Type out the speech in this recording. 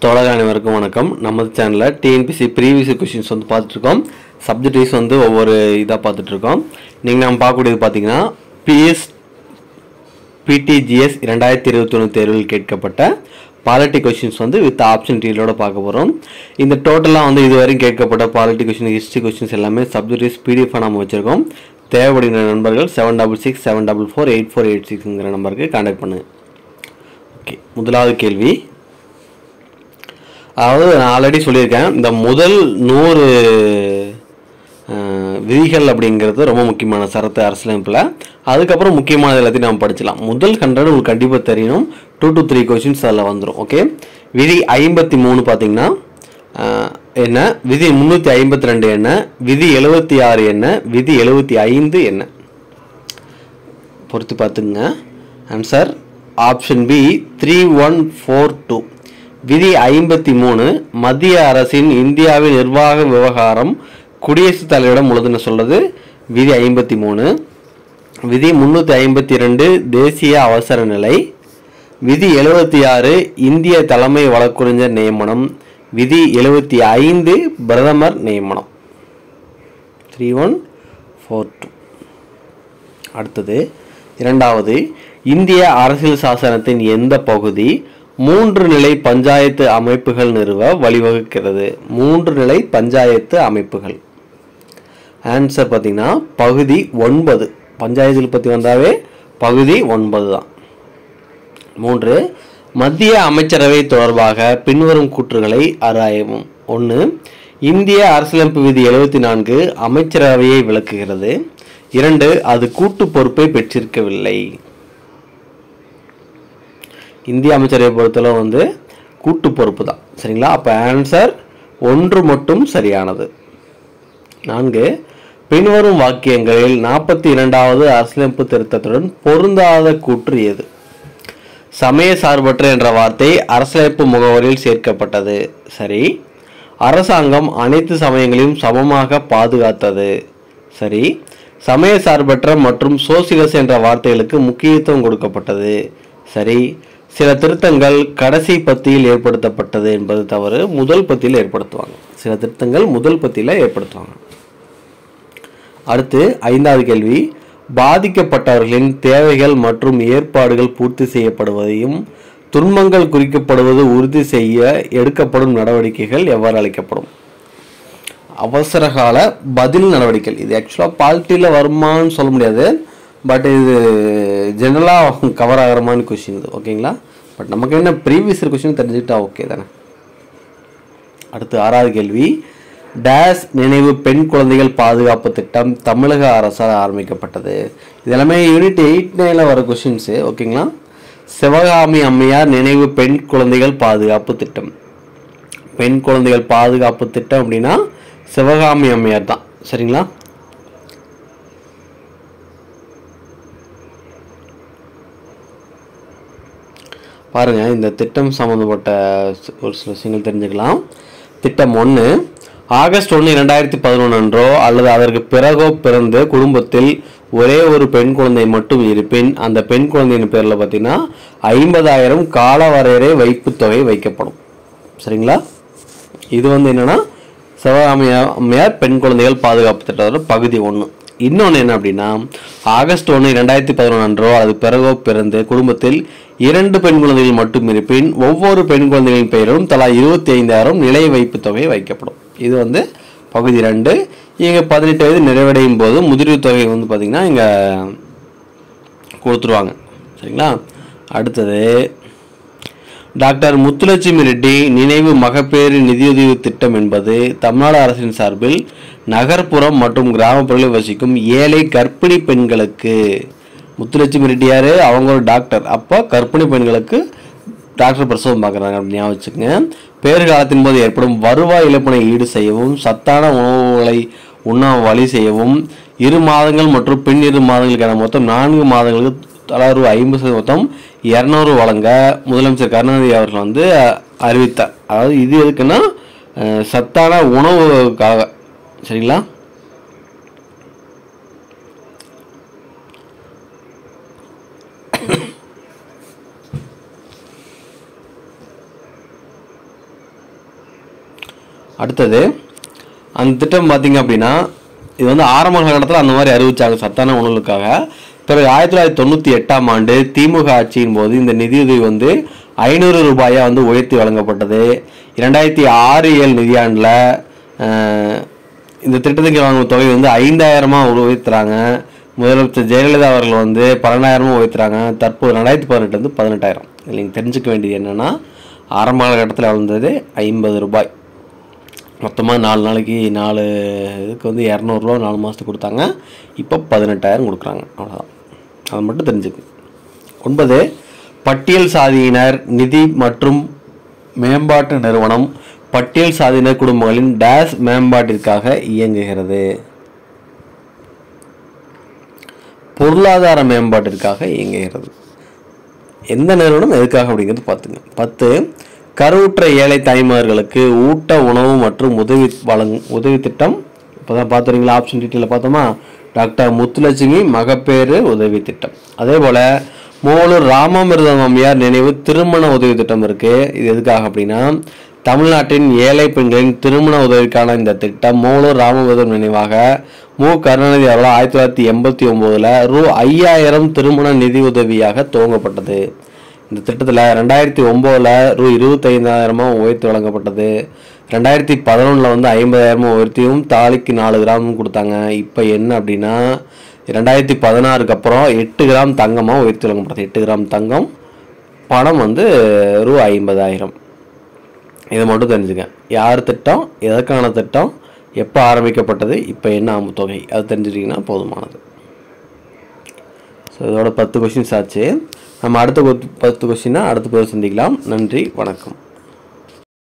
தோழக அனைவருக்கும் வணக்கம் நமது சேனலில் டிஎன்பிசி ப்ரீவியஸ் கொஷின்ஸ் வந்து பார்த்துட்ருக்கோம் சப்ஜெக்ட் வைஸ் வந்து ஒவ்வொரு இதாக பார்த்துட்ருக்கோம் நீங்கள் நம்ம பார்க்கக்கூடியது பார்த்தீங்கன்னா பிஎஸ் பிடிஜிஎஸ் இரண்டாயிரத்தி இருபத்தி ஒன்று தேர்வில் கேட்கப்பட்ட பாலிட்டி கொஷின்ஸ் வந்து வித் ஆப்ஷன் டீலோட பார்க்க போகிறோம் இந்த டோட்டலாக வந்து இதுவரையும் கேட்கப்பட்ட பாலிட்டி கொஷின் ஹிஸ்ட்ரி கொஷின்ஸ் எல்லாமே சப்ஜெக்ட் வைஸ் பிடிஎஃபாக நம்ம வச்சுருக்கோம் தேவைப்படுகிற நண்பர்கள் seven double six seven double four eight four eight சிக்ஸுங்கிற நம்பருக்கு கான்டாக்ட் பண்ணுங்கள் ஓகே முதலாவது கேள்வி அதாவது நான் ஆல்ரெடி சொல்லியிருக்கேன் இந்த முதல் நூறு அஹ், விதிகள் அப்படிங்கிறது ரொம்ப முக்கியமான சரத்து அரசியலமைப்பில் அதுக்கப்புறம் முக்கியமானது எல்லாத்தையும் நம்ம படிச்சலாம் முதல் ஹண்ட்ரட் உங்களுக்கு கண்டிப்பாக தெரியணும் டூ டு த்ரீ கொஷின்ஸ் அதில் வந்துடும் ஓகே விதி ஐம்பத்தி மூணு பார்த்தீங்கன்னா அஹ், என்ன விதி முந்நூற்றி ஐம்பத்தி ரெண்டு என்ன விதி எழுபத்தி ஆறு என்ன விதி எழுபத்தி ஐந்து என்ன பொறுத்து பார்த்துங்க answer option B three one four two விதி ஐம்பத்தி மூணு மத்திய அரசின் இந்தியாவின் நிர்வாக விவகாரம் குடியரசுத் தலைவரிடம் உள்ளதுன்னு சொல்றது விதி ஐம்பத்தி மூணு விதி முந்நூற்றி ஐம்பத்தி ரெண்டு தேசிய அவசர நிலை விதி எழுபத்தி ஆறு இந்திய தலைமை வழக்குரைஞர் நியமனம் விதி எழுபத்தி ஐந்து பிரதமர் நியமனம் த்ரீ ஒன் ஃபோர் டூ அடுத்தது இரண்டாவது இந்திய அரசியல் சாசனத்தின் எந்த பகுதி மூன்று நிலை பஞ்சாயத்து அமைப்புகள் நிறுவ வழிவகுக்கிறது மூன்று நிலை பஞ்சாயத்து அமைப்புகள் ஆன்சர் பார்த்தீங்கன்னா பகுதி ஒன்பது பஞ்சாயத்தில் பற்றி வந்தாவே பகுதி ஒன்பது தான் மூன்று மத்திய அமைச்சரவை தொடர்பாக பின்வரும் கூற்றுகளை ஆராயவும் ஒன்று இந்திய அரசியலமைப்பு விதி எழுபத்தி நான்கு அமைச்சரவையை விளக்குகிறது இரண்டு அது கூட்டு பொறுப்பை பெற்றிருக்கவில்லை இந்திய அமைச்சரவை பொறுத்தளவு வந்து கூட்டு பொறுப்பு தான் சரிங்களா அப்போ ஆன்சர் ஒன்று மட்டும் சரியானது நான்கு பின்வரும் வாக்கியங்களில் நாற்பத்தி இரண்டாவது அரசியலமைப்பு திருத்தத்துடன் பொருந்தாத கூற்று எது சமய சார்பற்ற என்ற வார்த்தை அரசியலமைப்பு முகவரியில் சேர்க்கப்பட்டது சரி அரசாங்கம் அனைத்து சமயங்களையும் சமமாக பாதுகாத்தது சரி சமய சார்பற்ற மற்றும் சோசியலிச என்ற வார்த்தைகளுக்கு முக்கியத்துவம் கொடுக்கப்பட்டது சரி சில திருத்தங்கள் கடைசி பத்தியில் ஏற்படுத்தப்பட்டது என்பது தவறு முதல் பத்தியில் ஏற்படுத்துவாங்க சில திருத்தங்கள் முதல் பத்தியில் ஏற்படுத்துவாங்க அடுத்து ஐந்தாவது கேள்வி பாதிக்கப்பட்டவர்களின் தேவைகள் மற்றும் ஏற்பாடுகள் பூர்த்தி செய்யப்படுவதையும் துன்பங்கள் குறிக்கப்படுவது உறுதி செய்ய எடுக்கப்படும் நடவடிக்கைகள் எவ்வாறு அளிக்கப்படும் அவசரகால பதில் நடவடிக்கைகள் இது ஆக்சுவலாக பாலிட்டியில் வருமான்னு சொல்ல முடியாது பட் இது ஜெனரலாக கவர் ஆகிறமான கொஷின் இது ஓகேங்களா பட் நமக்கு என்ன ப்ரீவியஸ் கொஷின் தெரிஞ்சுக்கிட்டா ஓகே தானே அடுத்து ஆறாவது கேள்வி டேஸ் நினைவு பெண் குழந்தைகள் பாதுகாப்பு திட்டம் தமிழக அரசால் ஆரம்பிக்கப்பட்டது இது எல்லாமே யூனிட் எயிட் நைனில் வர கொஷின்ஸு ஓகேங்களா சிவகாமி அம்மையார் நினைவு பெண் குழந்தைகள் பாதுகாப்பு திட்டம் பெண் குழந்தைகள் பாதுகாப்பு திட்டம் அப்படின்னா சிவகாமி அம்மையார் தான் சரிங்களா பாருங்க இந்த திட்டம் சம்மந்தப்பட்ட சி- ஒரு சில விஷயங்கள் தெரிஞ்சுக்கலாம் திட்டம் ஒன்று ஆகஸ்ட் ஒன்று இரண்டாயிரத்தி பதினொன்று அன்றோ அல்லது அதற்கு பிறகோ பிறந்து குடும்பத்தில் ஒரே ஒரு பெண் குழந்தை மட்டும் இருப்பின் அந்த பெண் குழந்தையின் பேரில் பார்த்தீங்கன்னா ஐம்பதாயிரம் காலவரையறை வைப்புத் தொகை வைக்கப்படும் சரிங்களா இது வந்து என்னன்னா சிவகாமியார் அம்மையார் பெண் குழந்தைகள் பாதுகாப்பு திட்டத்தோட பகுதி ஒன்று இன்னொன்று என்ன அப்படின்னா ஆகஸ்ட் ஒன்று ரெண்டாயிரத்தி பதினொன்று அன்றோ அது பிறகோ பிறந்து குடும்பத்தில் இரண்டு பெண் குழந்தைகள் மட்டும் இருப்பின் ஒவ்வொரு பெண் குழந்தைகளின் பெயரும் தலா இருபத்தி ஐந்தாயிரம் நிலை வைப்பு தொகை வைக்கப்படும் இது வந்து பகுதி ரெண்டு இங்கே பதினெட்டு வயது நிறைவடையும் போது முதிர்வு தொகை வந்து பார்த்திங்கன்னா இங்கே கொடுத்துருவாங்க சரிங்களா அடுத்தது டாக்டர் முத்துலட்சுமி ரெட்டி நினைவு மகப்பேறு நிதியுதவி திட்டம் என்பது தமிழ்நாடு அரசின் சார்பில் நகர்ப்புறம் மற்றும் கிராமப்புறங்களில் வசிக்கும் ஏழை கர்ப்பிணி பெண்களுக்கு முத்துலட்சுமி ரெட்டியார் அவங்க ஒரு டாக்டர் அப்போ கர்ப்பிணி பெண்களுக்கு டாக்டர் பிரசவம் பார்க்குறாங்க அப்படின்னு ஞாபகம் வச்சுக்கோங்க பேறுகாலத்தின் போது ஏற்படும் வருவாய் இழப்பினை ஈடு செய்யவும் சத்தான உணவுகளை உண்ண வழி செய்யவும் இரு மாதங்கள் மற்றும் பின் இரு மாதங்களுக்கான மொத்தம் நான்கு மாதங்களுக்கு தலா ரூ ஐம்பது சதவீதம் மொத்தம் இரநூறு வழங்க முதலமைச்சர் கருணாநிதி அவர்கள் வந்து அஹ், அறிவித்தார் அதாவது இது எதுக்குன்னா அஹ், சத்தான உணவுக்காக சரிங்களா அடுத்தது அந்த திட்டம் பார்த்தீங்க அப்படின்னா இது வந்து ஆரம்ப காலகட்டத்தில் அந்த மாதிரி அறிவிச்சாங்க சத்தான உணவுகளுக்காக பிறகு ஆயிரத்தி தொள்ளாயிரத்தி தொண்ணூற்றி எட்டாம் ஆண்டு திமுக ஆட்சியின் போது இந்த நிதியுதவி வந்து ஐநூறு ரூபாயா வந்து உயர்த்தி வழங்கப்பட்டது இரண்டாயிரத்தி ஆறு ஏழு நிதியாண்டில் அஹ், இந்த திட்டத்துக்கு வாங்கும் தொகை வந்து ஐந்தாயிரமா உயர்த்துறாங்க முதலமைச்சர் ஜெயலலிதா அவர்கள் வந்து பன்னெண்டாயிரமா உயர்த்துறாங்க தற்போது ரெண்டாயிரத்தி பதினெட்டு வந்து பதினெட்டாயிரம் இதில் நீங்கள் தெரிஞ்சுக்க வேண்டியது என்னென்னா ஆரம்ப காலகட்டத்தில் வளர்ந்தது ஐம்பது ரூபாய் மொத்தமாக நாலு நாளைக்கு நாலு இதுக்கு வந்து இரநூறுவா நாலு மாதத்துக்கு கொடுத்தாங்க இப்போ பதினெட்டாயிரம் கொடுக்குறாங்க அவ்வளோதான் அதை மட்டும் தெரிஞ்சுக்க ஒன்பது பட்டியல் சாதியினர் நிதி மற்றும் மேம்பாட்டு நிறுவனம் பட்டியல் சாதியினர் குடும்பங்களின் டேஸ் மேம்பாட்டிற்காக இயங்குகிறது பொருளாதார மேம்பாட்டிற்காக இயங்குகிறது எந்த நிறுவனம் எதுக்காக அப்படிங்கிறது பார்த்துங்க பத்து கருவுற்ற ஏழை தாய்மார்களுக்கு ஊட்ட உணவு மற்றும் உதவி வழங் உதவி திட்டம் இப்போ தான் பார்த்துறீங்களா ஆப்ஷன் டீட்டெயிலில் பார்த்தோமா டாக்டர் முத்துலட்சுமி மகப்பேறு உதவி திட்டம் அதே போல் மூலூர் ராமாமிர்தம் அம்மையார் நினைவு திருமண உதவி திட்டம் இருக்குது இது எதுக்காக அப்படின்னா தமிழ்நாட்டின் ஏழை பெண்களின் திருமண உதவிக்கான இந்த திட்டம் மூலூர் ராமமிர்தம் நினைவாக மு கருணாநிதி அவர்களால் ஆயிரத்தி தொள்ளாயிரத்தி எண்பத்தி ஒம்போதில் ரூ ஐயாயிரம் திருமண நிதி உதவியாக துவங்கப்பட்டது இந்த திட்டத்தில் ரெண்டாயிரத்தி ஒம்போதில் ரூ இருபத்தைந்தாயிரமாக உயர்த்தி வழங்கப்பட்டது ரெண்டாயிரத்தி பதினொன்றில் வந்து ஐம்பதாயிரமும் உயர்த்தியும் தாலிக்கு நாலு கிராமும் கொடுத்தாங்க இப்போ என்ன அப்படின்னா ரெண்டாயிரத்தி பதினாறுக்கு அப்புறம் எட்டு கிராம் தங்கமாக உயர்த்தி வழங்கப்பட்டது எட்டு கிராம் தங்கம் பணம் வந்து ரூ ஐம்பதாயிரம் இதை மட்டும் தெரிஞ்சுங்க யார் திட்டம் எதற்கான திட்டம் எப்போ ஆரம்பிக்கப்பட்டது இப்போ என்ன ஆகும் தொகை அது தெரிஞ்சுட்டிங்கன்னா போதுமானது ஸோ இதோட பத்து கொஷின்ஸ் ஆச்சு நம்ம அடுத்த கொ- பத்து கொஷினை அடுத்த பேர் சந்திக்கலாம் நன்றி வணக்கம்